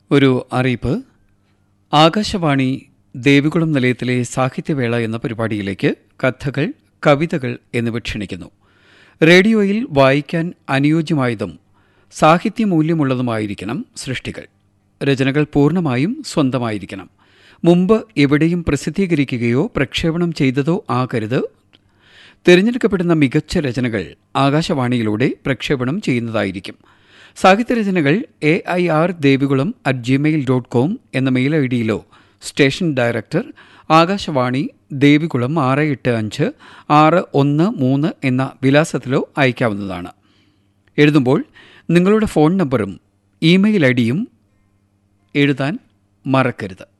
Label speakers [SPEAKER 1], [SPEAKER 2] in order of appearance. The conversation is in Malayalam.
[SPEAKER 1] ഒരു അറിയിപ്പ് ആകാശവാണി ദേവികുളം നിലയത്തിലെ സാഹിത്യവേള എന്ന പരിപാടിയിലേക്ക് കഥകൾ കവിതകൾ എന്നിവ ക്ഷണിക്കുന്നു റേഡിയോയിൽ വായിക്കാൻ അനുയോജ്യമായതും സാഹിത്യമൂല്യമുള്ളതുമായിരിക്കണം സൃഷ്ടികൾ രചനകൾ പൂർണ്ണമായും സ്വന്തമായിരിക്കണം മുമ്പ് എവിടെയും പ്രസിദ്ധീകരിക്കുകയോ പ്രക്ഷേപണം ചെയ്തതോ ആകരുത് തിരഞ്ഞെടുക്കപ്പെടുന്ന മികച്ച രചനകൾ ആകാശവാണിയിലൂടെ പ്രക്ഷേപണം ചെയ്യുന്നതായിരിക്കും സാഹിത്യരചനകൾ A I R Devikulam at gmail dot com എന്ന മെയിൽ ഐ ഡിയിലോ സ്റ്റേഷൻ ഡയറക്ടർ ആകാശവാണി ദേവികുളം ആറ് എട്ട് അഞ്ച് ആറ് ഒന്ന് മൂന്ന് എന്ന വിലാസത്തിലോ അയക്കാവുന്നതാണ് എഴുതുമ്പോൾ നിങ്ങളുടെ ഫോൺ നമ്പറും ഇമെയിൽ ഐ ഡിയും എഴുതാൻ മറക്കരുത്